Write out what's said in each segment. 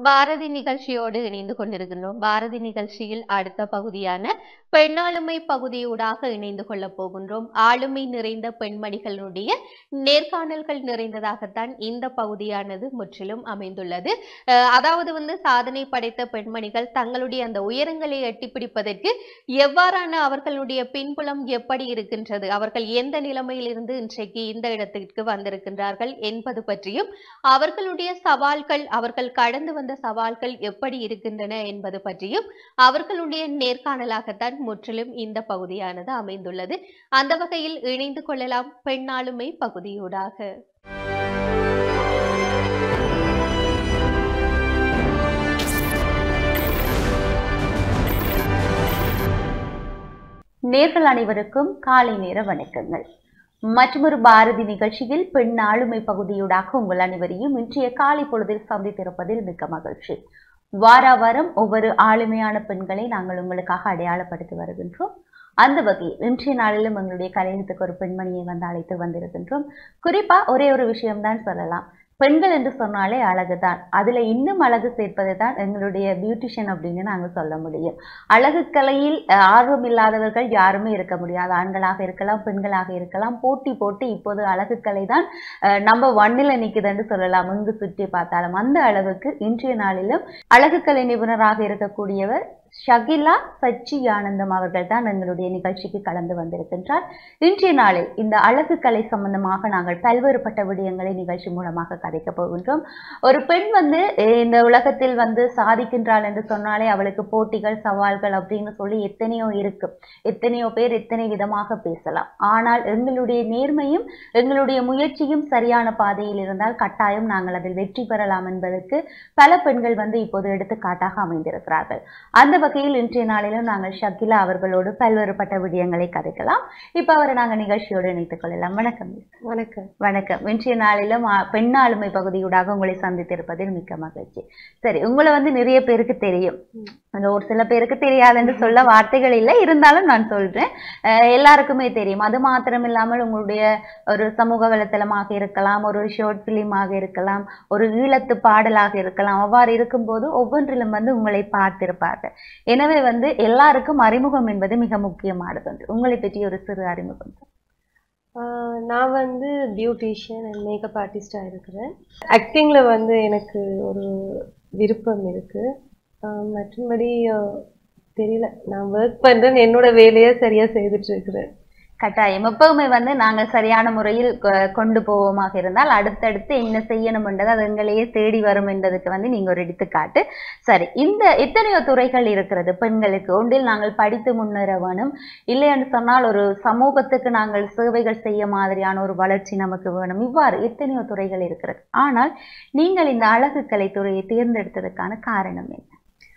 பாரதி நிகழ்ச்சியோடு இணைந்து கொண்டிருக்கின்றோம் பாரதி நிகழ்ச்சியில் அடுத்த பகுதியான பெண்ணாளுமை பகுதியூடாக இணைந்து கொள்ளப் போகின்றோம் ஆளுமை நிறைந்த பெண்மணிகளுடைய நேர்காணல்கள் நிறைந்ததாகத்தான் இந்த பகுதியானது முற்றிலும் அமைந்துள்ளது அஹ் அதாவது வந்து சாதனை படைத்த பெண்மணிகள் தங்களுடைய அந்த உயரங்களை எட்டிப்பிடிப்பதற்கு எவ்வாறான அவர்களுடைய பின்புலம் எப்படி இருக்கின்றது அவர்கள் எந்த நிலைமையிலிருந்து இன்றைக்கு இந்த இடத்திற்கு வந்திருக்கின்றார்கள் என்பது பற்றியும் அவர்களுடைய சவால்கள் அவர்கள் கடந்து வந்த சவால்கள் எப்படி இருக்கின்றன என்பது பற்றியும் அவர்களுடைய நேர்காணலாகத்தான் முற்றிலும் இந்த பகுதியானது அமைந்துள்ளது அந்த வகையில் இணைந்து கொள்ளலாம் பெண்ணாளுமை பகுதியூடாக நேர்கள் அனைவருக்கும் காலை நேர வணக்கங்கள் மற்றொரு பாரதி நிகழ்ச்சியில் பெண் ஆளுமை பகுதியூடாக உங்கள் அனைவரையும் இன்றைய காலை பொழுதில் சந்தித்திருப்பதில் மிக்க மகிழ்ச்சி வார வாரம் ஒவ்வொரு ஆளுமையான பெண்களை நாங்கள் உங்களுக்காக அடையாளப்படுத்தி வருகின்றோம் அந்த வகையில் இன்றைய நாளிலும் எங்களுடைய கலைஞத்துக்கு ஒரு பெண்மணியை வந்து அழைத்து வந்திருக்கின்றோம் குறிப்பா ஒரே ஒரு விஷயம்தான் சொல்லலாம் பெண்கள் என்று சொன்னாலே அழகுதான் அதுல இன்னும் அழகு சேர்ப்பது தான் எங்களுடைய பியூட்டிஷியன் அப்படின்னு நாங்க சொல்ல முடியும் அழகு கலையில் அஹ், ஆர்வம் இல்லாதவர்கள் யாருமே இருக்க முடியாது ஆண்களாக இருக்கலாம் பெண்களாக இருக்கலாம் போட்டி போட்டு இப்போது அழகு கலை தான் நம்ம ஒன்னில் நிக்குதுன்னு சொல்லலாம் இங்கு சுற்றி பார்த்தாலும் அந்த அளவுக்கு இன்றைய நாளிலும் அழகு கலை நிபுணராக இருக்கக்கூடியவர் ஷகிலா சச்சி ஆனந்தம் அவர்கள் தான் எங்களுடைய நிகழ்ச்சிக்கு கலந்து வந்திருக்கின்றார் இன்றைய நாளில் இந்த அழகு கலை சம்பந்தமாக நாங்கள் பல்வேறுபட்ட விடயங்களை நிகழ்ச்சி மூலமாக கதைக்க போகின்றோம் ஒரு பெண் வந்து அஹ், இந்த உலகத்தில் வந்து சாதிக்கின்றாள் என்று சொன்னாலே அவளுக்கு போட்டிகள் சவால்கள் அப்படின்னு சொல்லி எத்தனையோ இருக்கு எத்தனையோ பேர் எத்தனை விதமாக பேசலாம் ஆனால் எங்களுடைய நேர்மையும் எங்களுடைய முயற்சியும் சரியான பாதையில் இருந்தால் கட்டாயம் நாங்கள் அதில் வெற்றி பெறலாம் என்பதற்கு பல பெண்கள் வந்து இப்போது எடுத்துக்காட்டாக அமைந்திருக்கிறார்கள் அந்த வகையில் இன்றைய நாளிலும் நாங்கள் ஷகிலா அவர்களோடு பல்வேறுபட்ட விடயங்களை கதைக்கலாம் இப்போ அவரை நாங்கள் நிகழ்ச்சியோடு இணைத்துக் கொள்ளலாம் வணக்கம் miss. வணக்கம் வணக்கம் இன்றைய நாளிலும் ஆ, பெண்ணாளுமை பகுதியூடாக உங்களை சந்தித்திருப்பதில் மிக்க மகிழ்ச்சி சரி உங்களை வந்து நிறைய பேருக்கு தெரியும் அந்த ஒரு சில பேருக்கு தெரியாதுன்னு சொல்ல வார்த்தைகள் இல்லை இருந்தாலும் நான் சொல்றேன் அஹ் எல்லாருக்குமே தெரியும் அது மாத்திரம் இல்லாமல் உங்களுடைய ஒரு சமூக வலைத்தளமாக இருக்கலாம் ஒரு ஷார்ட் பிலிமாக இருக்கலாம் ஒரு ஈழத்து பாடலாக இருக்கலாம் அவ்வாறு இருக்கும்போது ஒவ்வொன்றிலும் வந்து உங்களை பார்த்திருப்பார்கள் எனவே வந்து எல்லாருக்கும் அறிமுகம் என்பது மிக முக்கியமானது ஒன்று உங்களை பற்றி ஒரு சிறு அறிமுகம் ஆஹ் நான் வந்து பியூட்டிஷியன் அண்ட் மேக்கப் ஆர்டிஸ்டாக இருக்கிறேன் ஆக்டிங்கில் வந்து எனக்கு ஒரு விருப்பம் இருக்குது மற்றபடி ஆஹ் தெரியல நான் ஒர்க் பண்ணுறேன் என்னோட வேலையை சரியாக செய்துட்டு இருக்கிறேன் கட்டாயம் எப்பவுமே வந்து நாங்கள் சரியான முறையில் கொ- கொண்டு போவோமாக இருந்தால் அடுத்தடுத்து என்ன செய்யணும் என்றது அது எங்களையே தேடி வரும் என்பதற்கு வந்து நீங்க ஒரு எடுத்துக்காட்டு சரி இந்த எத்தனையோ துறைகள் இருக்கிறது பெண்களுக்கு ஒன்றில் நாங்கள் படித்து முன்னேற வேணும் இல்லை என்று சொன்னால் ஒரு சமூகத்துக்கு நாங்கள் சேவைகள் செய்ய மாதிரியான ஒரு வளர்ச்சி நமக்கு வேணும் இவ்வாறு எத்தனையோ துறைகள் இருக்கிறது ஆனால் நீங்கள் இந்த அழகு கலை துறையை தேர்ந்தெடுத்ததுக்கான காரணம் என்ன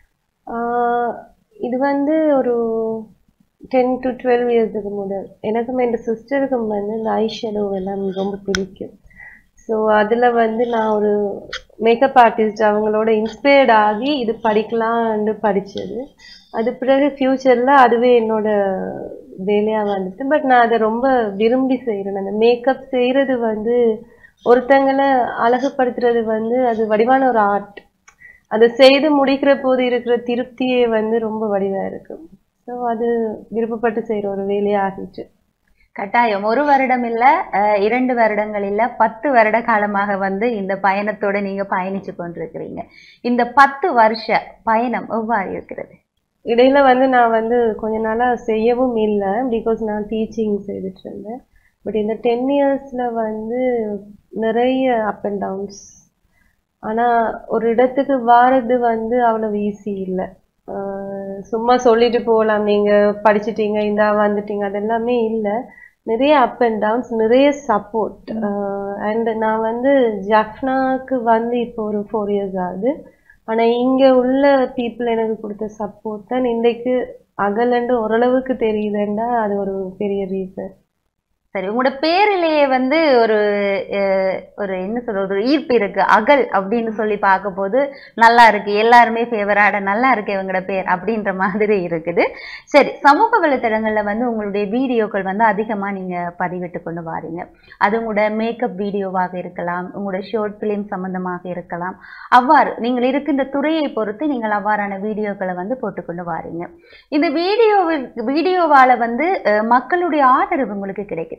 ஆஹ் இது வந்து ஒரு டென் டு டுவெல் இயர்ஸுக்கு முதல் எனக்கும் என் சிஸ்டருக்கும் வந்து இந்த ஐ ஷேடோ எல்லாம் ரொம்ப பிடிக்கும் ஸோ அதில் வந்து நான் ஒரு மேக்கப் ஆர்டிஸ்ட் அவங்களோட இன்ஸ்பயர்ட் ஆகி இது படிக்கலாம்னு படித்தது அது பிறகு ஃப்யூச்சரில் அதுவே என்னோட வேலையாக வந்துட்டு பட் நான் அதை ரொம்ப விரும்பி செய்கிறேன் அந்த மேக்கப் செய்கிறது வந்து ஒருத்தங்களை அழகுபடுத்துறது வந்து அது வடிவான ஒரு ஆர்ட் அதை செய்து முடிக்கிற போது இருக்கிற திருப்தியே வந்து ரொம்ப வடிவாக இருக்கும் ஸோ அது விருப்பப்பட்டு செய்கிற ஒரு வேலையாக ஆகிட்டு கட்டாயம் ஒரு வருடம் இல்ல அஹ், இரண்டு வருடங்கள் இல்ல பத்து வருட காலமாக வந்து இந்த பயணத்தோட நீங்க பயணிச்சு கொண்டிருக்கிறீங்க இந்த பத்து வருஷ பயணம் எவ்வாறு இருக்கிறது இடையில வந்து நான் வந்து கொஞ்ச நாளா செய்யவும் இல்லை பிகாஸ் நான் டீச்சிங் செய்துட்டு இருந்தேன் பட் இந்த டென் இயர்ஸ்ல வந்து நிறைய அப் அண்ட் டவுன்ஸ் ஆனா ஒரு இடத்துக்கு வாரது வந்து அவ்வளவு ஈஸி இல்லை சும்மா சொல்லிட்டு போகலாம் நீங்க படிச்சிட்டீங்க இந்தா வந்துட்டீங்க அதெல்லாமே இல்லை நிறைய அப் அண்ட் டவுன்ஸ் நிறைய சப்போர்ட் அண்ட் நான் வந்து ஜஃப்னாக்கு வந்து இப்போ ஒரு ஃபோர் இயர்ஸ் ஆகுது ஆனா இங்க உள்ள பீப்புள் எனக்கு கொடுத்த சப்போர்ட் தான் இன்றைக்கு அகலண்டு ஓரளவுக்கு தெரியுதுன்னா அது ஒரு பெரிய ரீசன் சரி உங்களோட பேரிலேயே வந்து ஒரு அஹ், ஒரு என்ன சொல்றது ஒரு ஈர்ப்பு இருக்கு அகல் அப்படின்னு சொல்லி பார்க்கும்போது நல்லா இருக்கு எல்லாருமே ஃபேவராட நல்லா இருக்கு இவங்களோட பேர் அப்படின்ற மாதிரி இருக்குது சரி சமூக வலைத்தளங்கள்ல வந்து உங்களுடைய வீடியோக்கள் வந்து அதிகமா நீங்க பதிவிட்டு கொண்டு வாரீங்க அது உங்களோட மேக்கப் வீடியோவாக இருக்கலாம் உங்களோட ஷார்ட் ஃபிலிம் சம்பந்தமாக இருக்கலாம் அவ்வாறு நீங்கள் இருக்கின்ற துறையை பொறுத்து நீங்கள் அவ்வாறான வீடியோக்களை வந்து போட்டுக்கொண்டு வாரீங்க இந்த வீடியோ வீடியோவால வந்து அஹ், மக்களுடைய ஆதரவு உங்களுக்கு கிடைக்குதா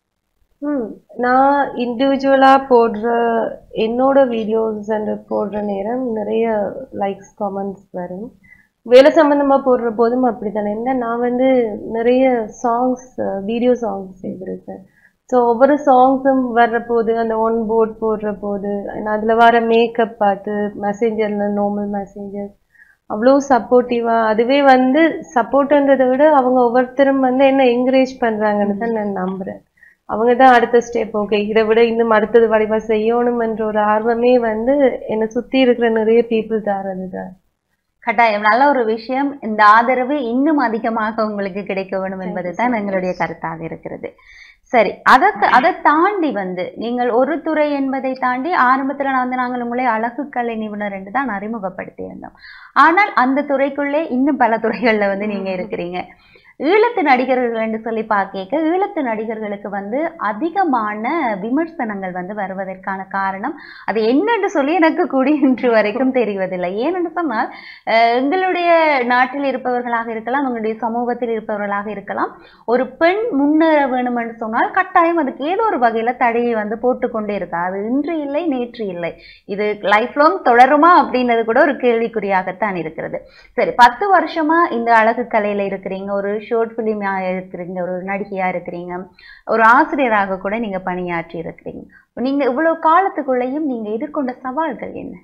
ம் நான் இண்டிவிஜுவலாக போடுற என்னோட வீடியோஸ் அண்ட் போடுற நேரம் நிறைய லைக்ஸ் காமெண்ட்ஸ் வரும் வேலை சம்மந்தமாக போடுற போதும் அப்படித்தானே என்ன நான் வந்து நிறைய சாங்ஸ் வீடியோ சாங்ஸ் செய்திருக்கேன் ஸோ ஒவ்வொரு சாங்ஸும் வர்ற போது அந்த ஒன் போர்ட் போடுற போது அதில் வர மேக்கப் பார்த்து மெசேஞ்சரில் நார்மல் மெசேஞ்சர் அவ்வளோ சப்போர்ட்டிவாக அதுவே வந்து சப்போர்ட்ன்றதை விட அவங்க ஒவ்வொருத்தரும் வந்து என்ன என்கரேஜ் பண்ணுறாங்கன்னு தான் நான் நம்புகிறேன் அவங்க தான் அடுத்த ஸ்டெப் ஓகே இதை விட இன்னும் அடுத்தது வடிவா செய்யணும்ன்ற ஒரு ஆர்வமே வந்து என்னை சுற்றி இருக்கிற நிறைய பீப்புள் தரது தான் கட்டாயம் நல்ல ஒரு விஷயம் இந்த ஆதரவு இன்னும் அதிகமாக உங்களுக்கு கிடைக்க வேண்டும் என்பது தான் எங்களுடைய கருத்தாக இருக்கிறது சரி அதற்கு அதை தாண்டி வந்து நீங்கள் ஒரு துறை என்பதை தாண்டி ஆரம்பத்துல நான் வந்து நாங்கள் உங்களை அழகு கலை நிபுணர் என்று தான் அறிமுகப்படுத்தியிருந்தோம் ஆனால் அந்த துறைக்குள்ளே இன்னும் பல துறைகள்ல வந்து நீங்க இருக்கிறீங்க ஈழத்து நடிகர்கள் என்று சொல்லி பார்க்க ஈழத்து நடிகர்களுக்கு வந்து அதிகமான விமர்சனங்கள் வந்து வருவதற்கான காரணம் அது என்னன்னு சொல்லி எனக்கு கூடி இன்று வரைக்கும் தெரிவதில்லை ஏனென்று சொன்னால் அஹ், எங்களுடைய நாட்டில் இருப்பவர்களாக இருக்கலாம் எங்களுடைய சமூகத்தில் இருப்பவர்களாக இருக்கலாம் ஒரு பெண் முன்னேற வேண்டும் என்று சொன்னால் கட்டாயம் அதுக்கு ஏதோ ஒரு வகையில தடையை வந்து போட்டுக்கொண்டே இருக்கா அது இன்று இல்லை நேற்று இல்லை இது லைஃப் லாங் தொடருமா அப்படின்றது கூட ஒரு கேள்விக்குறியாகத்தான் இருக்கிறது சரி பத்து வருஷமா இந்த அழகு கலையில இருக்கிறீங்க ஒரு ஷார்ட் ஃபிலிமா இருக்கிறீங்க ஒரு நடிகையா இருக்கிறீங்க ஒரு ஆசிரியராக கூட நீங்க பணியாற்றி இருக்கிறீங்க நீங்க இவ்வளவு காலத்துக்குள்ளேயும் நீங்க எதிர்கொண்ட சவால்கள் என்ன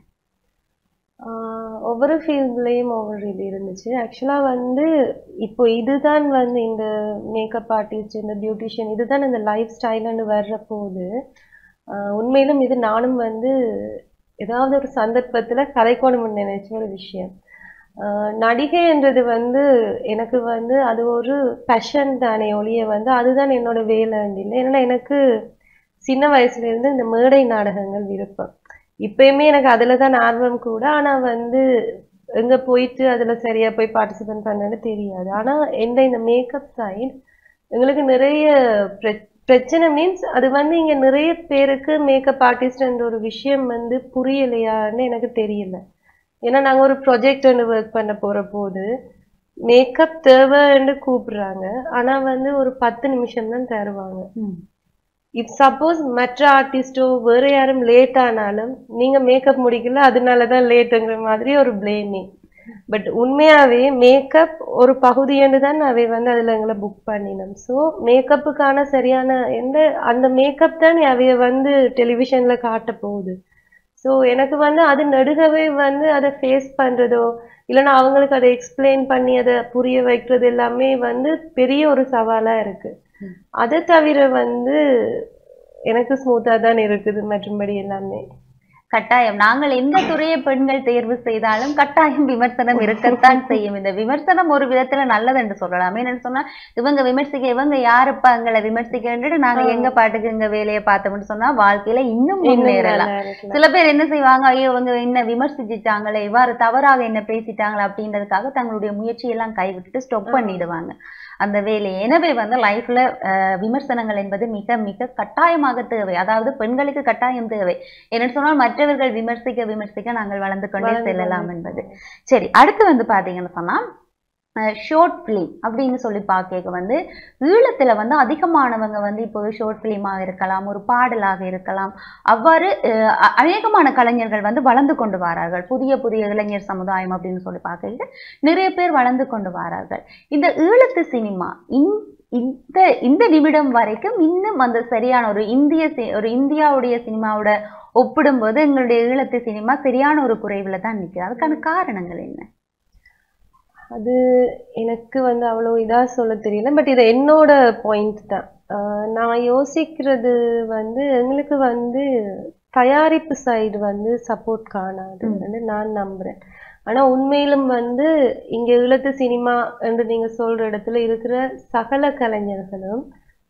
ஆஹ் ஒவ்வொரு ஃபீல்ட்லேயும் ஒவ்வொரு இது இருந்துச்சு ஆக்சுவலாக வந்து இப்போ இதுதான் வந்து இந்த மேக்கப் ஆர்டிஸ்ட் இந்த பியூட்டிஷியன் இதுதான் இந்த லைஃப் ஸ்டைல்னு வர்ற போது ஆஹ் உண்மையிலும் இது நானும் வந்து ஏதாவது ஒரு சந்தர்ப்பத்தில் கலைக்கணும்னு நினைச்ச ஒரு விஷயம் ஆஹ் நடிகைன்றது வந்து எனக்கு வந்து அது ஒரு பேஷன் தானே ஒழிய வந்து அதுதான் என்னோட வேலை இல்லை ஏன்னா எனக்கு சின்ன வயசுல இருந்து இந்த மேடை நாடகங்கள் விருப்பம் இப்பயுமே எனக்கு அதுல தான் ஆர்வம் கூட ஆனா வந்து எங்க போயிட்டு அதுல சரியா போய் பார்ட்டிசிபேட் பண்ணது தெரியாது ஆனா எந்த இந்த மேக்கப் சைடு எங்களுக்கு நிறைய பிர- பிரச்சனை மீன்ஸ் அது வந்து இங்க நிறைய பேருக்கு மேக்கப் ஆர்டிஸ்ட்ன்ற ஒரு விஷயம் வந்து புரியலையான்னு எனக்கு தெரியல ஏன்னா நாங்க ஒரு ப்ரொஜெக்ட் ஒன்று ஒர்க் பண்ண போற போது மேக்கப் தேவைன்னு கூப்பிடுறாங்க ஆனா வந்து ஒரு பத்து நிமிஷம் தான் தருவாங்க இப் சப்போஸ் மற்ற ஆர்டிஸ்டோ வேற யாரும் லேட் ஆனாலும் நீங்க மேக்கப் முடிக்கல அதனால தான் லேட்டுங்கிற மாதிரி ஒரு பிளேமிங் பட் உண்மையாவே மேக்கப் ஒரு பகுதின்னு தான் அவை வந்து அதுல எங்களை புக் பண்ணினோம் ஸோ மேக்கப்புக்கான சரியான எந்த அந்த மேக்கப் தான் அவைய வந்து டெலிவிஷன்ல காட்ட போகுது ஸோ எனக்கு வந்து அது நடுகவே வந்து அதை ஃபேஸ் பண்றதோ இல்லைன்னா அவங்களுக்கு அதை எக்ஸ்பிளைன் பண்ணி அதை புரிய வைக்கிறது எல்லாமே வந்து பெரிய ஒரு சவாலா இருக்கு அதை தவிர வந்து எனக்கு ஸ்மூத்தா தான் இருக்குது மற்றும்படி எல்லாமே கட்டாயம் நாங்கள் எந்த துறையை பெண்கள் தேர்வு செய்தாலும் கட்டாயம் விமர்சனம் இருக்கத்தான் செய்யும் இந்த விமர்சனம் ஒரு விதத்துல நல்லது என்று சொல்லலாம் என்னன்னு சொன்னா இவங்க விமர்சிக்க இவங்க யாருப்பா எங்களை விமர்சிக்கின்றது நாங்க எங்க பாட்டுக்கு எங்க வேலையை பார்த்தோம்னு சொன்னா வாழ்க்கையில இன்னும் இன்னும் முன்னேறலாம் நல்லா இருக்கலாம். சில பேர் என்ன செய்வாங்க ஐயோ இவங்க என்ன விமர்சிச்சுட்டாங்களே இவ்வாறு தவறாக என்ன பேசிட்டாங்களே அப்படின்றதுக்காக தங்களுடைய முயற்சியெல்லாம் கைவிட்டுட்டு ஸ்டாப் பண்ணிடுவாங்க அந்த வேலையை எனவே வந்து லைஃப்ல விமர்சனங்கள் என்பது மிக மிக கட்டாயமாக தேவை அதாவது பெண்களுக்கு கட்டாயம் தேவை என்னன்னு சொன்னால் மற்றவர்கள் விமர்சிக்க விமர்சிக்க நாங்கள் வளர்ந்து கொண்டே வளர்ந்து செல்லலாம் கொண்டே என்பது சரி அடுத்து வந்து பாத்தீங்கன்னு சொன்னா ஷார்ட் ஃபிலிம் அப்படின்னு சொல்லி பார்க்க வந்து ஈழத்துல வந்து அதிகமானவங்க வந்து இப்போ ஷார்ட் ஃபிலிமாக இருக்கலாம் ஒரு பாடலாக இருக்கலாம் அவ்வாறு அஹ், அ- அநேகமான கலைஞர்கள் வந்து வளர்ந்து கொண்டு வரார்கள் புதிய புதிய இளைஞர் சமுதாயம் அப்படின்னு சொல்லி பார்க்க நிறைய பேர் வளர்ந்து கொண்டு வரார்கள் இந்த ஈழத்து சினிமா இந்- இந்த இந்த நிமிடம் வரைக்கும் இன்னும் அந்த சரியான ஒரு இந்திய சி- ஒரு இந்தியாவுடைய சினிமாவோட ஒப்பிடும்போது எங்களுடைய ஈழத்து சினிமா சரியான ஒரு குறைவுல தான் நிக்குது அதுக்கான காரணங்கள் என்ன அது எனக்கு வந்து அவ்வளோ இதா சொல்ல தெரியல பட் இது என்னோட பாயிண்ட் தான் ஆஹ் நான் யோசிக்கிறது வந்து எங்களுக்கு வந்து தயாரிப்பு சைடு வந்து சப்போர்ட் காணாது ம். வந்து நான் நம்புறேன் ஆனா உண்மையிலும் வந்து இங்க ஈழத்து சினிமா என்று நீங்க சொல்ற இடத்துல இருக்கிற சகல கலைஞர்களும்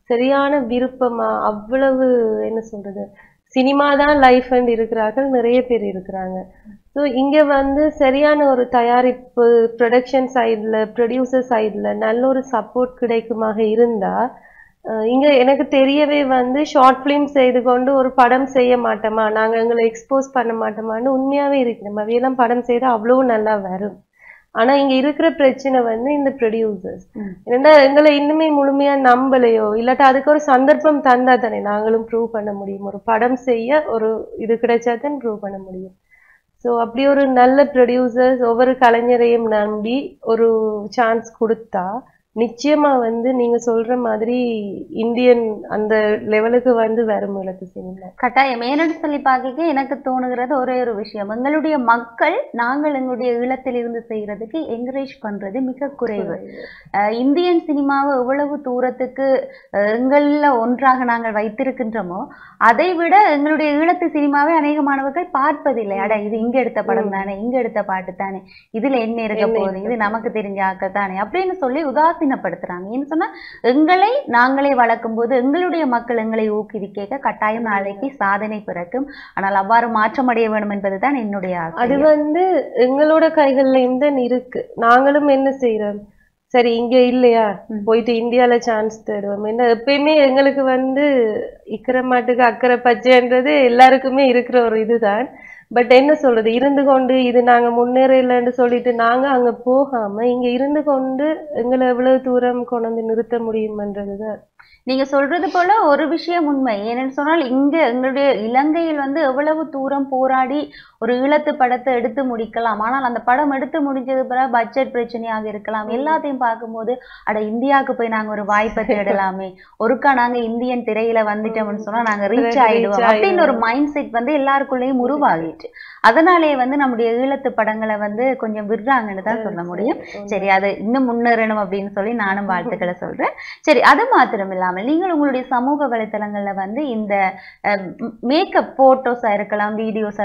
சரியான விருப்பமா அவ்வளவு என்ன சொல்றது சினிமா தான் லைஃப் இருக்கிறார்கள் நிறைய பேர் இருக்கிறாங்க ஸோ இங்க வந்து சரியான ஒரு தயாரிப்பு ப்ரொடக்ஷன் சைடில் ப்ரொடியூசர் சைடில் நல்ல ஒரு சப்போர்ட் கிடைக்குமாக இருந்தா அஹ் இங்க எனக்கு தெரியவே வந்து ஷார்ட் ஃபிலிம் செய்து கொண்டு ஒரு படம் செய்ய மாட்டோமா நாங்க எங்களை எக்ஸ்போஸ் பண்ண மாட்டோமான்னு உண்மையாவே இருக்கு நம்ம அவையெல்லாம் படம் செய்தா அவ்வளவு நல்லா வரும் ஆனா இங்க இருக்கிற பிரச்சனை வந்து இந்த ப்ரொடியூசர்ஸ் ம். ஏன்னா எங்களை இன்னுமே முழுமையா நம்பலையோ இல்லாட்டா அதுக்கு ஒரு சந்தர்ப்பம் தந்தா தானே நாங்களும் ப்ரூவ் பண்ண முடியும் ஒரு படம் செய்ய ஒரு இது கிடைச்சா தான் ப்ரூவ் பண்ண முடியும் ஸோ அப்படி ஒரு நல்ல ப்ரொடியூசர்ஸ் ஒவ்வொரு கலைஞரையும் நம்பி ஒரு சான்ஸ் கொடுத்தா நிச்சயமா வந்து நீங்க சொல்ற மாதிரி இந்தியன் அந்த லெவலுக்கு வந்து வரும் இலக்கு சினிமா கட்டாயம் ஏன்னு சொல்லி பார்க்க எனக்கு தோணுகிறது ஒரே ஒரு விஷயம் எங்களுடைய மக்கள் நாங்கள் எங்களுடைய ஈழத்தில் இருந்து செய்யறதுக்கு என்கரேஜ் பண்றது மிக குறைவு அஹ் இந்தியன் சினிமாவை எவ்வளவு தூரத்துக்கு அஹ் எங்கள்ல ஒன்றாக நாங்கள் வைத்திருக்கின்றோமோ அதை விட எங்களுடைய ஈழத்து சினிமாவை அநேக மாணவர்கள் பார்ப்பதில்லை அட இது இங்க எடுத்த படம் தானே இங்க எடுத்த பாட்டு தானே இதுல என்ன இருக்க என்ன போகுது இருக்க இது நமக்கு தெரிஞ்ச ஆக்க தானே அப்படின்னு சொல்லி உதாசீனப்படுத்துறாங்க ஏன்னு சொன்னா எங்களை நாங்களே வளர்க்கும் போது எங்களுடைய மக்கள் எங்களை ஊக்குவிக்க கட்டாயம் நாளைக்கு சாதனை பிறக்கும் ஆனால் அவ்வாறு மாற்றமடைய வேண்டும் என்பதுதான் என்னுடைய ஆசை அது வந்து எங்களோட கைகள்லயும் தான் இருக்கு நாங்களும் என்ன செய்யறோம் சரி இங்க இல்லையா ம். போயிட்டு இந்தியால சான்ஸ் தேடுவோம் என்ன எப்பயுமே எங்களுக்கு வந்து இக்கரை மாட்டுக்கு அக்கறை பச்சைன்றது எல்லாருக்குமே இருக்கிற ஒரு இதுதான் பட் என்ன சொல்றது இருந்து கொண்டு இது நாங்க முன்னேறலன்னு சொல்லிட்டு நாங்க அங்க போகாம இங்க இருந்து கொண்டு எங்களை எவ்வளவு தூரம் கொண்டு வந்து நிறுத்த முடியுமன்றதுதான் நீங்க சொல்றது போல ஒரு விஷயம் உண்மை ஏனென்று சொன்னால் இங்க எங்களுடைய இலங்கையில் வந்து எவ்வளவு தூரம் போராடி ஒரு ஈழத்து படத்தை எடுத்து முடிக்கலாம் ஆனால் அந்த படம் எடுத்து முடிஞ்சது பிறகு பட்ஜெட் பிரச்சனையாக இருக்கலாம் எல்லாத்தையும் பார்க்கும்போது அட இந்தியாவுக்கு போய் நாங்க ஒரு வாய்ப்பை தேடலாமே ஒருக்கா நாங்க இந்தியன் திரையில வந்துட்டோம்னு சொன்னா நாங்க ரீச் Reach ஆயிடுவோம் அப்படின்னு ஒரு ஆயிடுவோம். மைண்ட் செட் வந்து எல்லாருக்குள்ளேயும் உருவாகிட்டு அதனாலே வந்து நம்முடைய ஈழத்து படங்களை வந்து கொஞ்சம் விடுறாங்கன்னு தான் சொல்ல முடியும் சரி அது இன்னும் முன்னேறணும் அப்படின்னு சொல்லி நானும் வாழ்த்துக்களை சொல்றேன் சரி அது மாத்திரம் இல்லாமல் நீங்கள் உங்களுடைய சமூக வலைத்தளங்கள்ல வந்து இந்த மேக்கப் போட்டோஸா இருக்கலாம் வீடியோஸா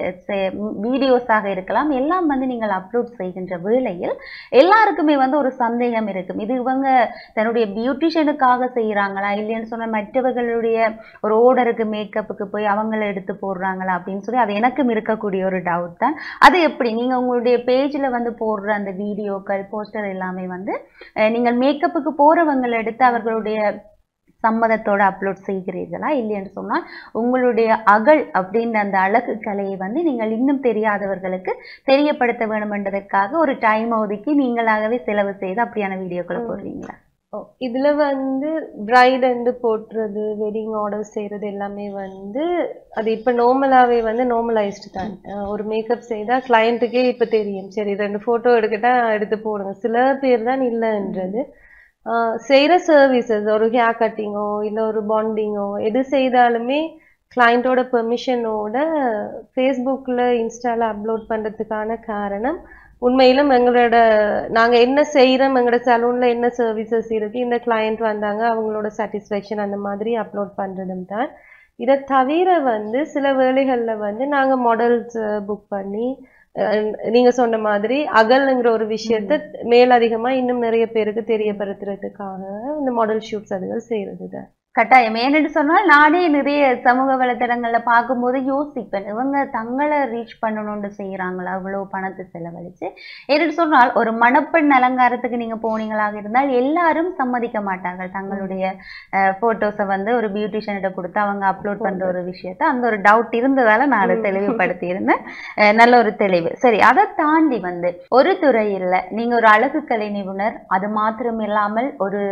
வீடியோஸாக இருக்கலாம் எல்லாம் வந்து நீங்கள் அப்லோட் செய்கின்ற வேளையில் எல்லாருக்குமே வந்து ஒரு சந்தேகம் இருக்கும் இது இவங்க தன்னுடைய பியூட்டிஷியனுக்காக செய்யறாங்களா இல்லைன்னு சொன்ன மற்றவர்களுடைய ஒரு ஓர்டருக்கு மேக்கப்புக்கு போய் அவங்கள எடுத்து போடுறாங்களா அப்படின்னு சொல்லி அது எனக்கும் இருக்கக்கூடிய ஒரு டவுட் தான் அது எப்படி நீங்க உங்களுடைய பேஜ்ல வந்து போடுற அந்த வீடியோக்கள் போஸ்டர் எல்லாமே வந்து அஹ், நீங்கள் மேக்கப்புக்கு போறவங்களை எடுத்து அவர்களுடைய சம்மதத்தோட அப்லோட் செய்கிறீர்களா இல்லைன்னு சொன்னால் உங்களுடைய அகல் அப்படின்ற அந்த அழகு கலையை வந்து நீங்கள் இன்னும் தெரியாதவர்களுக்கு தெரியப்படுத்த வேண்டும் என்பதற்காக ஒரு டைம் ஒதுக்கி நீங்களாகவே செலவு செய்து அப்படியான வீடியோக்களை ம். போடுறீங்களா ஓ, இதுல வந்து பிரைட் வந்து போட்டுறது வெட்டிங் ஆர்டர் செய்யறது எல்லாமே வந்து அது இப்ப நார்மலாவே வந்து நார்மலைஸ்டு தான் அஹ் ஒரு மேக்கப் செய்தா கிளையண்ட்டுக்கே இப்ப தெரியும் சரி ரெண்டு போட்டோ எடுக்கட்டா எடுத்து போடுங்க சில பேர் தான் இல்லைன்றது ஆஹ் செய்யற சர்வீசஸ் ஒரு ஹேர் கட்டிங்கோ இல்ல ஒரு பாண்டிங்கோ எது செய்தாலுமே கிளையண்டோட பெர்மிஷனோட ஃபேஸ்புக்கில் இன்ஸ்டால அப்லோட் பண்றதுக்கான காரணம் உண்மையிலும் எங்களோட நாங்க என்ன செய்யறோம் எங்களோட சலூன்ல என்ன சர்வீசஸ் இருக்கு இந்த கிளையண்ட் வந்தாங்க அவங்களோட சாட்டிஸ்ஃபேக்ஷன் அந்த மாதிரி அப்லோட் பண்றதும் தான் இதை தவிர வந்து சில வேளைகள்ல வந்து நாங்க மாடல்ஸ் புக் பண்ணி அஹ், நீங்க சொன்ன மாதிரி அகல்ங்கிற ஒரு விஷயத்த மேலதிகமா இன்னும் நிறைய பேருக்கு தெரியப்படுத்துறதுக்காக இந்த மாடல் ஷூட்ஸ் அதுகள் செய்யறது தான் கட்டாயம் ஏன்னு சொன்னால் நானே நிறைய சமூக வலைத்தளங்கள்ல பார்க்கும்போது யோசிப்பேன் இவங்க தங்களை ரீச் பண்ணணும்னு செய்யறாங்களா அவ்வளவு பணத்தை செலவழிச்சு ஏன்னு சொன்னால் ஒரு மணப்பெண் அலங்காரத்துக்கு நீங்க போனீங்களாக இருந்தால் எல்லாரும் சம்மதிக்க மாட்டார்கள் தங்களுடைய போட்டோஸை வந்து ஒரு பியூட்டிஷியன்கிட்ட கொடுத்து அவங்க அப்லோட் பண்ற ஒரு விஷயத்த அந்த ஒரு டவுட் இருந்ததால நான் அதை ம். தெளிவுபடுத்தி இருந்தேன் அஹ் நல்ல ஒரு தெளிவு சரி அதை தாண்டி வந்து ஒரு துறையில் நீங்க ஒரு அழகுக்கலை நிபுணர் அது மாத்திரம் இல்லாமல் ஒரு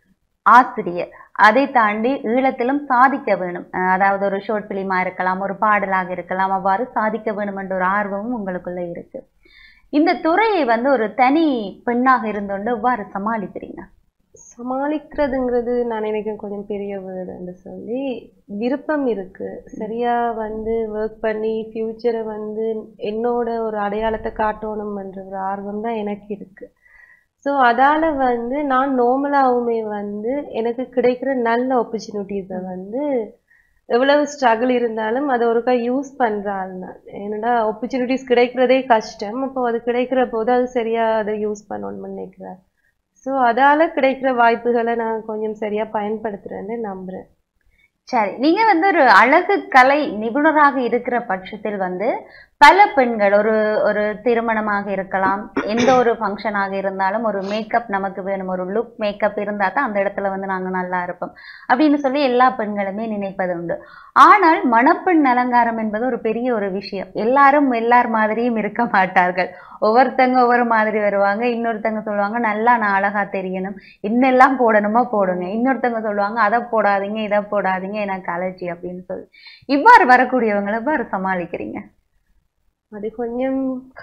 ஆசிரியர் அதை தாண்டி ஈழத்திலும் சாதிக்க வேணும் அஹ் அதாவது ஒரு ஷார்ட் பிலிமா இருக்கலாம் ஒரு பாடலாக இருக்கலாம் அவ்வாறு சாதிக்க வேணும் என்ற ஒரு ஆர்வமும் உங்களுக்குள்ள இருக்கு இந்த துறையை வந்து ஒரு தனி பெண்ணாக இருந்தோண்டு எவ்வாறு சமாளிக்கிறீங்க சமாளிக்கிறதுங்கிறது நான் நினைக்கிறேன் கொஞ்சம் பெரிய வேர்டுன்னு சொல்லி விருப்பம் இருக்கு சரியா வந்து ஒர்க் பண்ணி ஃபியூச்சரை வந்து என்னோட ஒரு அடையாளத்தை காட்டணும்ன்ற ஒரு ஆர்வம் தான் எனக்கு இருக்கு ஸோ அதால வந்து நான் நார்மலாகவுமே வந்து எனக்கு கிடைக்கிற நல்ல ஆப்பர்ச்சுனிட்டிஸை வந்து எவ்வளவு ஸ்ட்ரகிள் இருந்தாலும் அதை ஒருக்கா யூஸ் பண்றாள் நான் என்னடா ஆப்பர்ச்சுனிட்டிஸ் கிடைக்கிறதே கஷ்டம் அப்போ அது கிடைக்கிற போது அது சரியா அதை யூஸ் பண்ணணும்னு நினைக்கிறேன் ஸோ அதால கிடைக்கிற வாய்ப்புகளை நான் கொஞ்சம் சரியா பயன்படுத்துறேன்னு நம்புறேன் சரி நீங்க வந்து ஒரு அழகு கலை நிபுணராக இருக்கிற பட்சத்தில் வந்து பல பெண்கள் ஒரு ஒரு திருமணமாக இருக்கலாம் எந்த ஒரு ஃபங்க்ஷனாக இருந்தாலும் ஒரு மேக்கப் நமக்கு வேணும் ஒரு லுக் மேக்கப் இருந்தா தான் அந்த இடத்துல வந்து நாங்க நல்லா இருப்போம் அப்படின்னு சொல்லி எல்லா பெண்களுமே நினைப்பது உண்டு ஆனால் மணப்பெண் அலங்காரம் என்பது ஒரு பெரிய ஒரு விஷயம் எல்லாரும் எல்லார் மாதிரியும் இருக்க மாட்டார்கள் ஒவ்வொருத்தங்க ஒவ்வொரு மாதிரி வருவாங்க இன்னொருத்தங்க சொல்லுவாங்க நல்லா நான் அழகா தெரியணும் இன்னெல்லாம் போடணுமோ போடுங்க இன்னொருத்தங்க சொல்லுவாங்க அதை போடாதீங்க இதை போடாதீங்க எனக்கு அலர்ஜி அப்படின்னு சொல்லி இவ்வாறு வரக்கூடியவங்களை எவ்வாறு சமாளிக்கிறீங்க அது கொஞ்சம்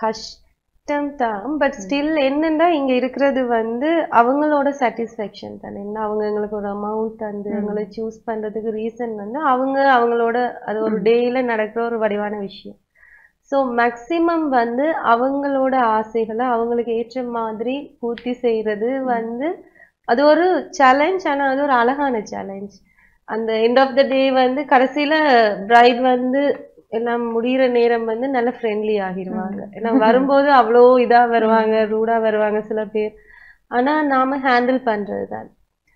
கஷ்டம் தான் பட் ஸ்டில் என்னன்னா இங்க இருக்கிறது வந்து அவங்களோட சாட்டிஸ்ஃபேக்ஷன் தானே என்ன அவங்க எங்களுக்கு ஒரு அமௌண்ட் தந்து ம். எங்களை சூஸ் பண்றதுக்கு ரீசன் வந்து அவங்க அவங்களோட அது ஒரு டேல நடக்கிற ஒரு வடிவான விஷயம் ஸோ மேக்சிமம் வந்து அவங்களோட ஆசைகளை அவங்களுக்கு ஏற்ற மாதிரி பூர்த்தி செய்யறது வந்து அது ஒரு சேலஞ்ச் ஆனா அது ஒரு அழகான சேலஞ்ச் அந்த எண்ட் ஆஃப் த டே வந்து கடைசியில பிரைட் வந்து எல்லாம் முடியிற நேரம் வந்து நல்ல ஃப்ரெண்ட்லி ஆகிருவாங்க ஏன்னா வரும்போது அவ்வளோ இதா வருவாங்க ரூடா வருவாங்க சில பேர் ஆனா நாம ஹேண்டில் பண்றது தான்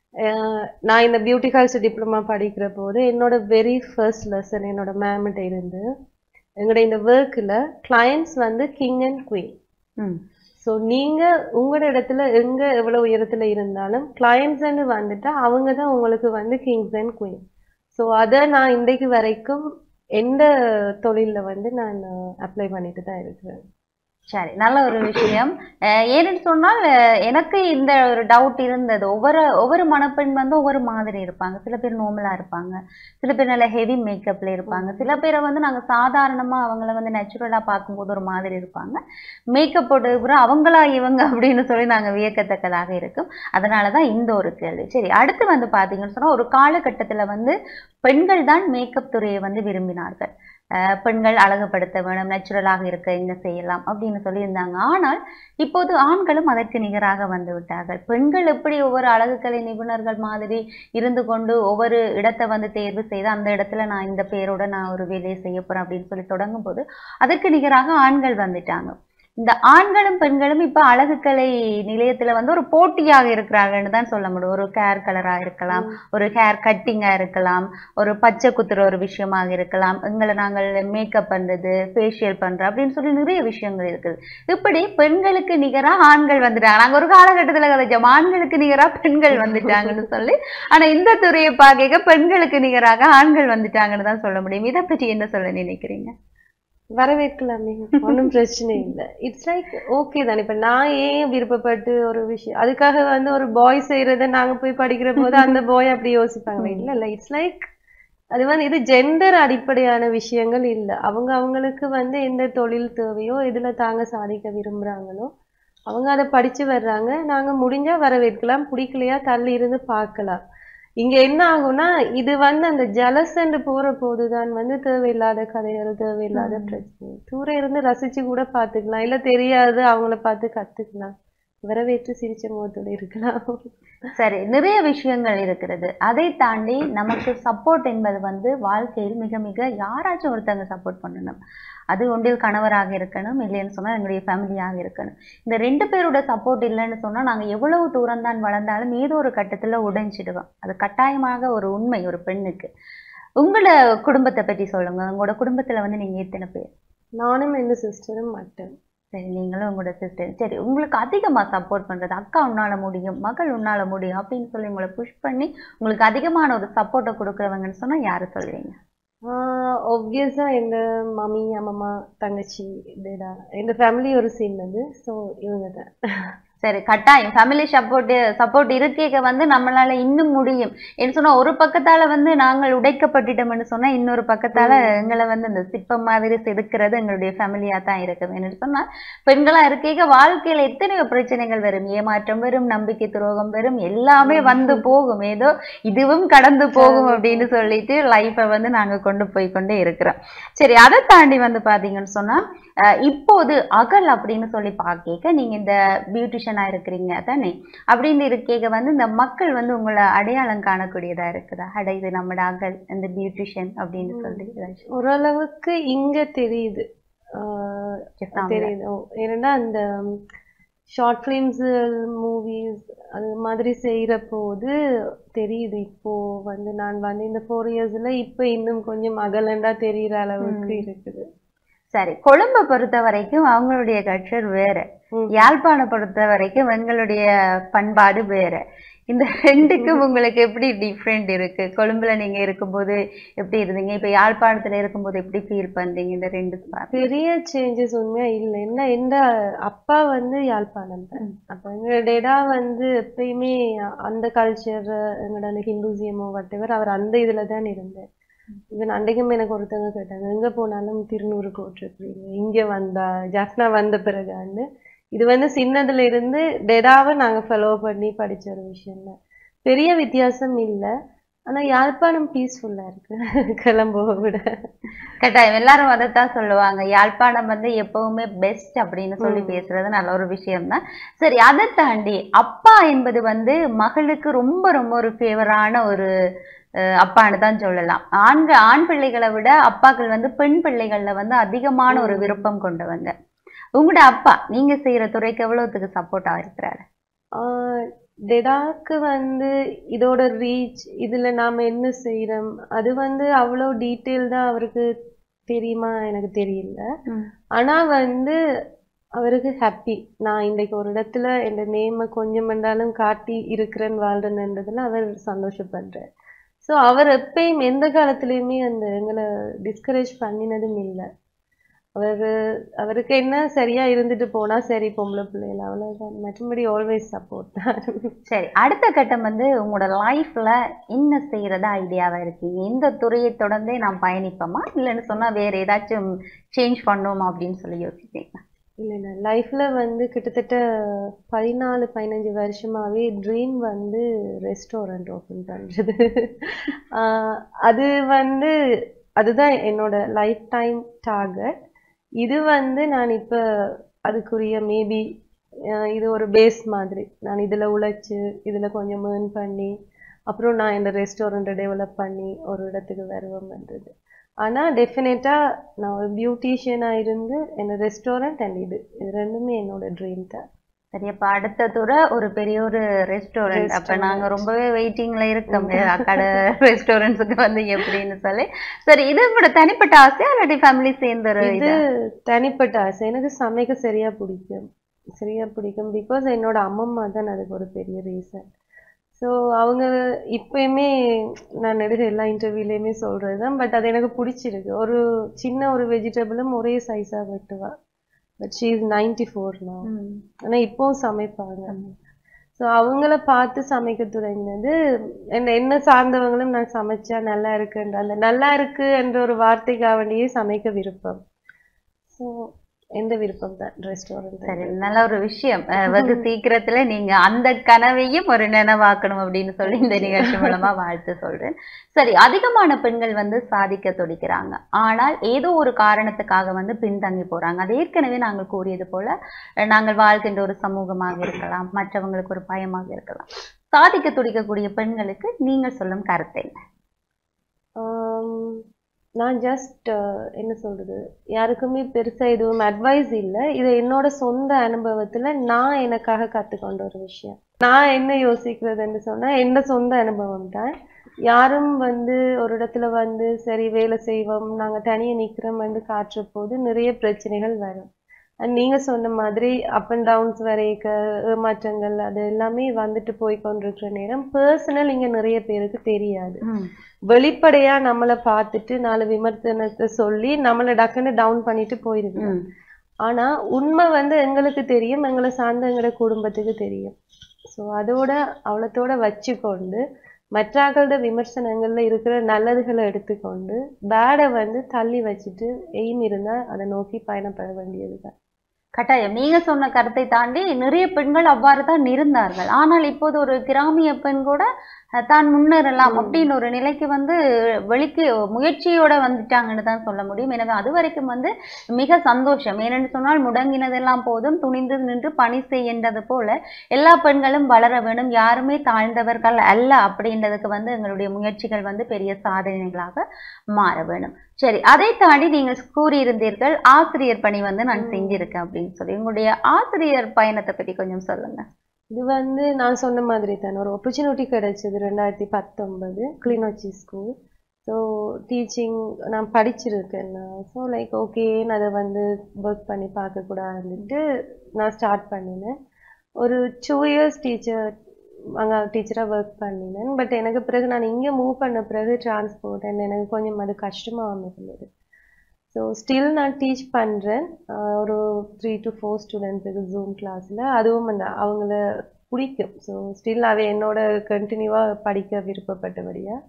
அஹ் நான் இந்த பியூட்டி கல்ச்சர் டிப்ளமா படிக்கிற போது என்னோட வெரி ஃபர்ஸ்ட் லெசன் என்னோட மேம்கிட்ட இருந்து எங்களோட இந்த ஒர்க்கில் கிளையண்ட்ஸ் வந்து கிங் அண்ட் குயின் ம் ஸோ நீங்க உங்களோட இடத்துல எங்க எவ்வளவு உயரத்துல இருந்தாலும் கிளையண்ட்ஸ்ன்னு வந்துட்டா அவங்க தான் உங்களுக்கு வந்து கிங்ஸ் அண்ட் குயின் ஸோ அதை நான் இன்றைக்கு வரைக்கும் எந்த தொழில்ல வந்து நான் அப்ளை பண்ணிட்டு தான் இருக்கிறேன் சரி நல்ல ஒரு விஷயம் அஹ் ஏன்னு சொன்னால் அஹ் எனக்கு இந்த ஒரு டவுட் இருந்தது ஒவ்வொரு ஒவ்வொரு மணப்பெண் வந்து ஒவ்வொரு மாதிரி இருப்பாங்க சில பேர் நார்மலா இருப்பாங்க சில பேர் நல்ல ஹெவி மேக்கப்ல இருப்பாங்க சில பேரை வந்து நாங்க சாதாரணமா அவங்கள வந்து நேச்சுரலா பார்க்கும்போது ஒரு மாதிரி இருப்பாங்க மேக்கப் போட்டு அப்புறம் அவங்களா இவங்க அப்படின்னு சொல்லி நாங்க வியக்கத்தக்கதாக இருக்கும் அதனாலதான் இந்த ஒரு கேள்வி சரி அடுத்து வந்து பாத்தீங்கன்னு சொன்னா ஒரு காலகட்டத்துல வந்து பெண்கள் தான் மேக்கப் துறையை வந்து விரும்பினார்கள் அஹ் பெண்கள் அழகுபடுத்த வேணும் நேச்சுரலாக இருக்க என்ன செய்யலாம் அப்படின்னு சொல்லியிருந்தாங்க ஆனால் இப்போது ஆண்களும் அதற்கு நிகராக வந்து விட்டார்கள் பெண்கள் எப்படி ஒவ்வொரு அழகுக்கலை நிபுணர்கள் மாதிரி இருந்து கொண்டு ஒவ்வொரு இடத்தை வந்து தேர்வு செய்து அந்த இடத்துல நான் இந்த பேரோட நான் ஒரு வேலையை செய்ய போறேன் அப்படின்னு சொல்லி தொடங்கும் போது அதற்கு நிகராக ஆண்கள் வந்துட்டாங்க இந்த ஆண்களும் பெண்களும் இப்ப அழகுக்கலை நிலையத்துல வந்து ஒரு போட்டியாக இருக்கிறாங்கன்னு தான் சொல்ல முடியும் ஒரு ஹேர் கலரா இருக்கலாம் ஒரு ஹேர் கட்டிங்கா இருக்கலாம் ஒரு பச்சை குத்துற ஒரு விஷயமாக இருக்கலாம் எங்களை நாங்கள் மேக்கப் பண்றது ஃபேஷியல் பண்றது அப்படின்னு சொல்லி நிறைய விஷயங்கள் இருக்குது இப்படி பெண்களுக்கு நிகரா ஆண்கள் வந்துட்டாங்க நாங்க ஒரு காலகட்டத்துல கதைச்சோம் ஆண்களுக்கு நிகரா பெண்கள் வந்துட்டாங்கன்னு சொல்லி ஆனா இந்த துறையை பார்க்க பெண்களுக்கு நிகராக ஆண்கள் வந்துட்டாங்கன்னு தான் சொல்ல முடியும் இதை பற்றி என்ன சொல்ல நினைக்கிறீங்க வரவேற்கலாமே ஒன்றும் பிரச்சனை இல்லை இட்ஸ் லைக் ஓகே தானே இப்ப நான் ஏன் விருப்பப்பட்டு ஒரு விஷயம் அதுக்காக வந்து ஒரு பாய் செய்யறத நாங்க போய் படிக்கிற போது அந்த பாய் அப்படி யோசிப்பாங்க இல்ல இல்ல இட்ஸ் லைக் அது வந்து இது ஜெண்டர் அடிப்படையான விஷயங்கள் இல்ல அவங்க அவங்களுக்கு வந்து எந்த தொழில் தேவையோ எதுல தாங்க சாதிக்க விரும்புறாங்களோ அவங்க அதை படிச்சு வர்றாங்க நாங்க முடிஞ்சா வரவேற்கலாம் பிடிக்கலையா தள்ளி இருந்து பார்க்கலாம் இங்க என்ன ஆகும்னா இது வந்து அந்த ஜலசண்டு போற போதுதான் வந்து தேவையில்லாத கதைகள் தேவையில்லாத பிரச்சனை தூரம் இருந்து ரசிச்சு கூட பாத்துக்கலாம் இல்ல தெரியாது அவங்கள பார்த்து கத்துக்கலாம் வரவேற்று சிரிச்ச முகத்தோட இருக்கலாம் சரி நிறைய விஷயங்கள் இருக்கிறது அதை தாண்டி நமக்கு சப்போர்ட் என்பது வந்து வாழ்க்கையில் மிக மிக யாராச்சும் ஒருத்தங்க சப்போர்ட் பண்ணணும் அது ஒன்றில் கணவராக இருக்கணும் இல்லைன்னு சொன்னா எங்களுடைய ஃபேமிலியாக இருக்கணும் இந்த ரெண்டு பேரோட சப்போர்ட் இல்லைன்னு சொன்னா நாங்க எவ்வளவு தூரம் தான் வளர்ந்தாலும் ஏதோ ஒரு கட்டத்துல உடைஞ்சிடுவோம் அது கட்டாயமாக ஒரு உண்மை ஒரு பெண்ணுக்கு உங்களோட குடும்பத்தை பற்றி சொல்லுங்க உங்களோட குடும்பத்துல வந்து நீங்க எத்தனை பேர் நானும் எந்த சிஸ்டரும் மட்டும் சரி நீங்களும் உங்களோட சிஸ்டர் சரி உங்களுக்கு அதிகமா சப்போர்ட் பண்றது அக்கா உன்னால முடியும் மகள் உன்னால முடியும் அப்படின்னு சொல்லி உங்களை புஷ் பண்ணி உங்களுக்கு அதிகமான ஒரு சப்போர்ட்டை கொடுக்குறவங்கன்னு சொன்னா யாரு சொல்றீங்க ஒப்வியஸா எங்க மம்மி அம்மம்மா தங்கச்சி டேடா எங்க ஃபேமிலி ஒரு சின்னது ஸோ இவங்க தான் சரி கட்டாயம் ஃபேமிலி சப்போர்ட் சப்போர்ட் இருக்கேக்க வந்து நம்மளால இன்னும் முடியும் என்ன சொன்னா ஒரு பக்கத்தால வந்து நாங்கள் உடைக்கப்பட்டுட்டோம்னு சொன்னா இன்னொரு பக்கத்தால எங்களை வந்து இந்த சிப்பம் மாதிரி செதுக்கிறது எங்களுடைய ஃபேமிலியா தான் இருக்குது என்னன்னு சொன்னா பெண்களா இருக்கேக்க வாழ்க்கையில எத்தனையோ பிரச்சனைகள் வரும் ஏமாற்றம் வரும் நம்பிக்கை துரோகம் வரும் எல்லாமே வந்து போகும் ஏதோ இதுவும் கடந்து போகும் அப்படின்னு சொல்லிட்டு லைஃபை வந்து நாங்க கொண்டு போய் கொண்டே இருக்கிறோம் சரி அதை தாண்டி வந்து பாத்தீங்கன்னு சொன்னா அஹ் இப்போது அகல் அப்படின்னு சொல்லி பார்க்க நீங்க இந்த பியூட்டிஷியனா இருக்கிறீங்க தானே அப்படின்னு இருக்கேக்க வந்து இந்த மக்கள் வந்து உங்களை அடையாளம் காணக்கூடியதா இருக்குதா அட இது நம்மட அகல் இந்த பியூட்டிஷியன் அப்படின்னு சொல்லி ஏதாச்சும் ஓரளவுக்கு இங்க தெரியுது ஆஹ் example. தெரியுது ஓ, ஏன்னா அந்த ஷார்ட் ஃபிலிம்ஸ் மூவிஸ் அது மாதிரி செய்கிற போது தெரியுது இப்போ வந்து நான் வந்து இந்த ஃபோர் இயர்ஸ்ல இப்போ இன்னும் கொஞ்சம் அகலண்டா தெரியுற அளவுக்கு இருக்குது சரி கொழும்பை பொறுத்த வரைக்கும் அவங்களுடைய கல்ச்சர் வேற ம். யாழ்ப்பாணம் பொறுத்த வரைக்கும் எங்களுடைய பண்பாடு வேற இந்த ரெண்டுக்கும் உங்களுக்கு எப்படி டிஃப்ரெண்ட் இருக்கு கொழும்புல நீங்க இருக்கும்போது எப்படி இருந்தீங்க இப்ப யாழ்ப்பாணத்துல இருக்கும்போது எப்படி ஃபீல் பண்றீங்க இந்த ரெண்டு part? பெரிய சேஞ்சஸ் உண்மையா இல்லை என்ன எந்த அப்பா வந்து யாழ்ப்பாணம் தான் அப்ப எங்களோட டேடா வந்து எப்பயுமே அந்த கல்ச்சர் எங்களோட அந்த ஹிந்துசியமோ whatever அவர் அந்த இதுல தான் இருந்தார் ஈவன் அன்றைக்கும் எனக்கு ஒருத்தவங்க கேட்டாங்க எங்க போனாலும் திருநூறு போட்டிருக்கிறீங்க இங்க வந்தா ஜாஃப்னா வந்த பிறகான்னு இது வந்து சின்னதுல இருந்து டெடாவை நாங்க ஃபாலோ பண்ணி படிச்ச ஒரு விஷயம் தான் பெரிய வித்தியாசம் இல்லை ஆனா யாழ்ப்பாணம் பீஸ்ஃபுல்லா இருக்கு கிளம்புவ விட கட்டாயம் எல்லாரும் அதைத்தான் சொல்லுவாங்க யாழ்ப்பாணம் வந்து எப்பவுமே பெஸ்ட் அப்படின்னு சொல்லி ம். பேசுறது நல்ல ஒரு விஷயம் தான் சரி அதை தாண்டி அப்பா என்பது வந்து மகளுக்கு ரொம்ப ரொம்ப ஒரு ஃபேவரான ஒரு அஹ், அப்பான்னு தான் சொல்லலாம் ஆண்கள் ஆண் பிள்ளைகளை விட அப்பாக்கள் வந்து பெண் பிள்ளைகள்ல வந்து அதிகமான ஒரு ம். விருப்பம் கொண்டவங்க உங்களோட அப்பா நீங்க செய்யற துறைக்கு எவ்வளவுத்துக்கு சப்போர்ட் ஆயிருக்கிறாரு ஆஹ் டெடாக்கு வந்து இதோட ரீச் இதுல நாம என்ன செய்றோம் அது வந்து அவ்வளோ டீட்டெயில்டா அவருக்கு தெரியுமா எனக்கு தெரியல ஆனா வந்து அவருக்கு ஹாப்பி நான் இன்னைக்கு ஒரு இடத்துல என் நேமை கொஞ்சம் என்றாலும் காட்டி இருக்கிறேன் வாழ்றேன்றதுல அவர் சந்தோஷப்படுறார் ஸோ அவர் எப்பயும் எந்த காலத்துலயுமே அந்த எங்களை டிஸ்கரேஜ் பண்ணினதும் இல்லை அவர் அவருக்கு என்ன சரியா இருந்துட்டு போனா சரி பொம்பளை பிள்ளைகள் அவ்வளவுதான் மற்றபடி ஆல்வேஸ் சப்போர்ட் தான் சரி அடுத்த கட்டம் வந்து உங்களோட லைஃப்ல என்ன செய்யறதா ஐடியாவா இருக்கீங்க இந்த துறையை தொடர்ந்தே நான் பயணிப்போமா இல்லைன்னு சொன்னா வேற ஏதாச்சும் சேஞ்ச் பண்ணோமா அப்படின்னு சொல்லி யோசிப்பீங்க இல்லை இல்லை லைஃப்ல வந்து கிட்டத்தட்ட பதினாலு பதினஞ்சு வருஷமாவே ட்ரீம் வந்து ரெஸ்டாரண்ட் ஓப்பன் பண்றது ஆஹ் அது வந்து அதுதான் என்னோட லைஃப் டைம் டார்கெட் இது வந்து நான் இப்ப அதுக்குரிய மேபி இது ஒரு பேஸ் மாதிரி நான் இதுல உழைச்சு இதுல கொஞ்சம் ஏர்ன் பண்ணி அப்புறம் நான் இந்த ரெஸ்டாரண்ட்டை டெவலப் பண்ணி ஒரு இடத்துக்கு வருவேன்றது ஆனா டெஃபினட்டா நான் ஒரு பியூட்டிஷியனா இருந்து என்ன ரெஸ்டாரண்ட் அண்ட் இது இது ரெண்டுமே என்னோட ட்ரீம் தான் சரி அப்ப அடுத்த துறை ஒரு பெரிய ஒரு ரெஸ்டாரண்ட் அப்ப Restaurant. நாங்க ரொம்பவே வெயிட்டிங்ல இருக்கோம் கடை ரெஸ்டாரண்ட்ஸுக்கு வந்து எப்படின்னு சொல்லி சரி இது உங்களோட தனிப்பட்ட ஆசையா இல்லாட்டி ஃபேமிலி சேர்ந்த ஒரு இது இதா? தனிப்பட்ட ஆசை எனக்கு சமைக்க சரியா பிடிக்கும் சரியா பிடிக்கும் பிகாஸ் என்னோட அம்மம்மா தான் அதுக்கு ஒரு பெரிய ரீசன் ஸோ அவங்க இப்பயுமே நான் நெடுக எல்லா இன்டர்வியூலையுமே சொல்றது தான் பட் அது எனக்கு பிடிச்சிருக்கு ஒரு சின்ன ஒரு வெஜிடபிளும் ஒரே சைஸா வெட்டுவா but she is ninety four நான் ம். ஆனா இப்பவும் சமைப்பாங்க ஸோ அவங்கள பார்த்து சமைக்க தொடங்கினது என்ன என்ன சார்ந்தவங்களும் நான் சமைச்சா நல்லா இருக்குன்ற அந்த நல்லா இருக்கு என்ற ஒரு வார்த்தைக்காக வேண்டியே சமைக்க விருப்பம் ஸோ எந்த விருப்பம் தான் சரி ரெஸ்டாரண்ட் நல்ல ஒரு விஷயம் அஹ் வெகு சீக்கிரத்துல நீங்க அந்த கனவையும் ஒரு நினைவாக்கணும் அப்படின்னு சொல்லி இந்த நிகழ்ச்சி மூலமா வாழ்த்து சொல்றேன் சரி அதிகமான பெண்கள் வந்து சாதிக்க துடிக்கிறாங்க ஆனால் ஏதோ ஒரு காரணத்துக்காக வந்து பின்தங்கி போறாங்க அது ஏற்கனவே நாங்கள் கூறியது போல அஹ் நாங்கள் வாழ்கின்ற ஒரு சமூகமாக இருக்கலாம் மற்றவங்களுக்கு ஒரு பயமாக இருக்கலாம் சாதிக்க துடிக்கக்கூடிய பெண்களுக்கு நீங்கள் சொல்லும் கருத்து என்ன நான் ஜஸ்ட் என்ன சொல்றது யாருக்குமே பெருசா எதுவும் அட்வைஸ் இல்லை இது என்னோட சொந்த அனுபவத்துல நான் எனக்காக கத்துக்கொண்ட ஒரு விஷயம் நான் என்ன யோசிக்கிறதுன்னு சொன்னா என்ன சொந்த அனுபவம் தான் யாரும் வந்து ஒரு இடத்துல வந்து சரி வேலை செய்வோம் நாங்க தனியா நிக்கிறோம் வந்து காட்டுற போது நிறைய பிரச்சனைகள் வரும் அண்ட் நீங்க சொன்ன மாதிரி அப் அண்ட் டவுன்ஸ் வரைக்க ஏமாற்றங்கள் அது எல்லாமே வந்துட்டு போய் கொண்டிருக்கிற நேரம் பர்சனல் இங்க நிறைய பேருக்கு தெரியாது வெளிப்படையா நம்மளை பார்த்துட்டு நாலு விமர்சனத்தை சொல்லி நம்மளை டக்குன்னு டவுன் பண்ணிட்டு போயிருது ம். ஆனா உண்மை வந்து எங்களுக்கு தெரியும் எங்களை சார்ந்த எங்களோட குடும்பத்துக்கு தெரியும் ஸோ அதோட அவ்வளத்தோட வச்சுக்கொண்டு மற்றாக்களோட விமர்சனங்கள்ல இருக்கிற நல்லதுகளை எடுத்துக்கொண்டு பேடை வந்து தள்ளி வச்சுட்டு எய்ம் இருந்தா அதை நோக்கி பயணப்பட வேண்டியதுதான் கட்டாயம் நீங்க சொன்ன கருத்தை தாண்டி நிறைய பெண்கள் அவ்வாறு தான் இருந்தார்கள் ஆனால் இப்போது ஒரு கிராமிய பெண் கூட அஹ், தான் முன்னேறலாம் ம். அப்படின்னு ஒரு நிலைக்கு வந்து வெளிக்கு முயற்சியோட வந்துட்டாங்கன்னு தான் சொல்ல முடியும் எனவே அது வரைக்கும் வந்து மிக சந்தோஷம் ஏனென்று சொன்னால் முடங்கினதெல்லாம் போதும் துணிந்து நின்று பணி செய்கின்றது போல எல்லா பெண்களும் வளர வேணும் யாருமே தாழ்ந்தவர்கள் அல்ல அப்படின்றதுக்கு வந்து எங்களுடைய முயற்சிகள் வந்து பெரிய சாதனைகளாக மாற வேணும் சரி அதை தாண்டி நீங்கள் கூறியிருந்தீர்கள் ஆசிரியர் பணி வந்து நான் ம். செஞ்சிருக்கேன் அப்படின்னு அப்படின்னு சொல்லி உங்களுடைய ஆசிரியர் பயணத்தை பத்தி கொஞ்சம் சொல்லுங்க இது வந்து நான் சொன்ன மாதிரி தான் ஒரு ஆப்பர்ச்சுனிட்டி கிடைச்சது ரெண்டாயிரத்தி பத்தொன்பது கிளிநொச்சி ஸ்கூல் ஸோ டீச்சிங் நான் படிச்சிருக்கேன் நான் ஸோ லைக் ஓகே நான் அதை வந்து ஒர்க் பண்ணி பார்க்கக்கூடாதுன்ட்டு நான் ஸ்டார்ட் பண்ணினேன் ஒரு டூ இயர்ஸ் டீச்சர் அங்கே டீச்சராக ஒர்க் பண்ணினேன் பட் எனக்கு பிறகு நான் இங்கே மூவ் பண்ண பிறகு டிரான்ஸ்போர்ட் அண்ட் எனக்கு கொஞ்சம் அது கஷ்டமாக இருந்தது ஸோ ஸ்டில் நான் டீச் பண்ணுறேன் ஒரு த்ரீ டு ஃபோர் ஸ்டூடெண்ட்ஸுக்கு ஜூம் கிளாஸில் அதுவும் அந்த அவங்கள பிடிக்கும் ஸோ ஸ்டில் அதை என்னோட கண்டினியூவாக படிக்க விருப்பப்பட்டபடியா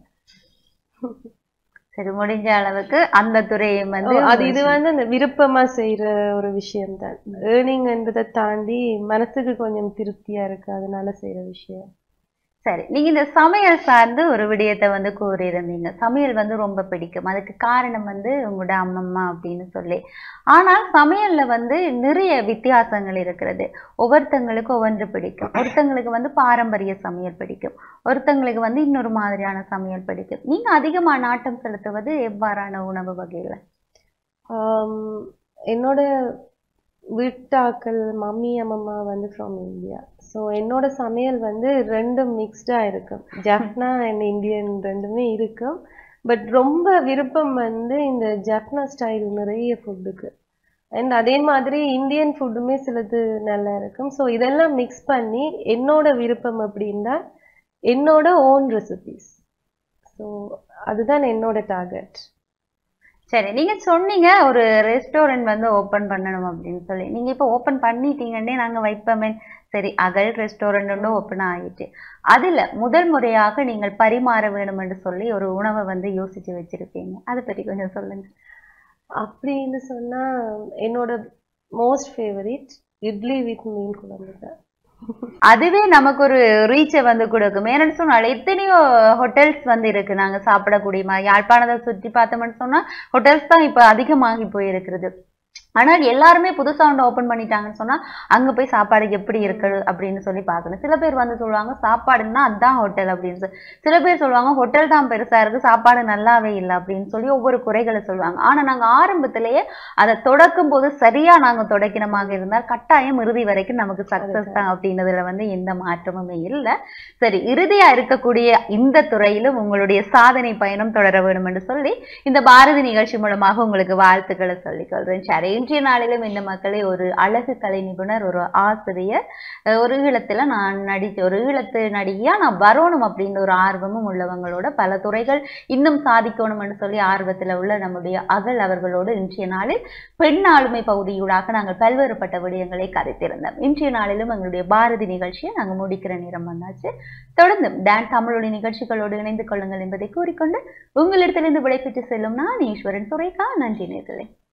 சரி முடிஞ்ச அளவுக்கு அந்த துறையும் வந்து அது இது வந்து அந்த விருப்பமா செய்யற ஒரு விஷயம் தான் ஏர்னிங்ன்றதை தாண்டி மனசுக்கு கொஞ்சம் திருப்தியா இருக்கு அதனால செய்யற விஷயம் சரி நீங்க இந்த சமையல் சார்ந்து ஒரு விடயத்தை வந்து கூறியிருந்தீங்க சமையல் வந்து ரொம்ப பிடிக்கும் அதுக்கு காரணம் வந்து உங்களோட அம்மம்மா அப்படின்னு சொல்லி ஆனால் சமையல்ல வந்து நிறைய வித்தியாசங்கள் இருக்கிறது ஒவ்வொருத்தங்களுக்கு ஒவ்வொன்று பிடிக்கும் ஒருத்தங்களுக்கு வந்து பாரம்பரிய சமையல் பிடிக்கும் ஒருத்தங்களுக்கு வந்து இன்னொரு மாதிரியான சமையல் பிடிக்கும் நீங்க அதிகமா நாட்டம் செலுத்துவது எவ்வாறான உணவு வகையில ஆம், என்னோட வீட்டாக்கள் மம்மி அம்மம்மா வந்து ஃப்ரம் இந்தியா ஸோ என்னோட சமையல் வந்து ரெண்டும் மிக்ஸ்டாக இருக்கும் ஜஃப்னா அண்ட் இந்தியன் ரெண்டுமே இருக்கும் பட் ரொம்ப விருப்பம் வந்து இந்த ஜஃப்னா ஸ்டைல் நிறைய ஃபுட்டுக்கு அண்ட் அதே மாதிரி இந்தியன் ஃபுட்டுமே சிலது நல்லா இருக்கும் ஸோ இதெல்லாம் மிக்ஸ் பண்ணி என்னோட விருப்பம் அப்படின்னா என்னோட ஓன் ரெசிபிஸ் ஸோ அதுதான் என்னோட டார்கெட் சரி நீங்க சொன்னீங்க ஒரு ரெஸ்டாரண்ட் வந்து ஓபன் பண்ணணும் அப்படின்னு சொல்லி நீங்க இப்போ ஓபன் பண்ணிட்டீங்கன்னே நாங்க வைப்போமே சரி அகல் ரெஸ்டாரண்ட் ஓப்பன் ஆயிட்டு அதுல முதல் முறையாக நீங்கள் பரிமாற வேணும் என்று சொல்லி ஒரு உணவை வந்து யோசிச்சு வச்சிருப்பீங்க அதை பத்தி கொஞ்சம் சொல்லுங்க அப்படின்னு சொன்னா என்னோட மோஸ்ட் ஃபேவரிட் இட்லி வித் மீன் குழம்பு தான் அதுவே நமக்கு ஒரு ரீச்சை வந்து கொடுக்கும் ஏன்னு சொன்னால் எத்தனையோ ஹோட்டல்ஸ் வந்து இருக்கு நாங்க சாப்பிடக்கூடிய மாதிரி யாழ்ப்பாணத்தை சுற்றி பார்த்தோம்னு சொன்னா ஹோட்டல்ஸ் தான் இப்போ அதிகமாகி போயிருக்கிறது ஆனால் எல்லாருமே புதுசா ஒன்று ஓப்பன் பண்ணிட்டாங்கன்னு சொன்னா அங்க போய் சாப்பாடு எப்படி இருக்கு அப்படின்னு சொல்லி பார்க்கணும் சில பேர் வந்து சொல்லுவாங்க சாப்பாடுன்னா அதான் ஹோட்டல் அப்படின்னு சொல்லி சில பேர் சொல்லுவாங்க ஹோட்டல் தான் பெருசா இருக்கு சாப்பாடு நல்லாவே இல்லை அப்படின்னு சொல்லி ஒவ்வொரு குறைகளை சொல்லுவாங்க ஆனா நாங்க ஆரம்பத்திலேயே அதை தொடக்கும் போது சரியா நாங்க தொடக்கினமாக இருந்தால் கட்டாயம் இறுதி வரைக்கும் நமக்கு சக்சஸ் தான் அப்படின்றதுல வந்து எந்த மாற்றமுமே இல்லை சரி இறுதியா இருக்கக்கூடிய இந்த துறையிலும் உங்களுடைய சாதனை பயணம் தொடர வேண்டும் என்று சொல்லி இந்த பாரதி நிகழ்ச்சி மூலமாக உங்களுக்கு வாழ்த்துக்களை சொல்லிக்கொள்றேன் சரி இன்றைய நாளிலும் இந்த மக்களை ஒரு அழகு கலை நிபுணர் ஒரு ஆசிரியர் அஹ் ஒரு ஈழத்துல நான் நடிச்ச ஒரு ஈழத்து நடிகையா நான் வரணும் அப்படின்ற ஒரு ஆர்வமும் உள்ளவங்களோட பல துறைகள் இன்னும் சாதிக்கணும்னு சொல்லி ஆர்வத்துல உள்ள நம்முடைய அகல் அவர்களோடு இன்றைய நாளில் பெண் ஆளுமை பகுதியூடாக நாங்கள் பல்வேறுபட்ட விடயங்களை கதைத்திருந்தோம் இன்றைய நாளிலும் எங்களுடைய பாரதி நிகழ்ச்சியை நாங்கள் முடிக்கிற நேரம் வந்தாச்சு தொடர்ந்தும் டான் தமிழொலி நிகழ்ச்சிகளோடு இணைந்து கொள்ளுங்கள் என்பதை கூறிக்கொண்டு உங்களிடத்திலிருந்து விடைபெற்று செல்லும் நான் ஈஸ்வரன் சுரேகா நன்றி நேர்களே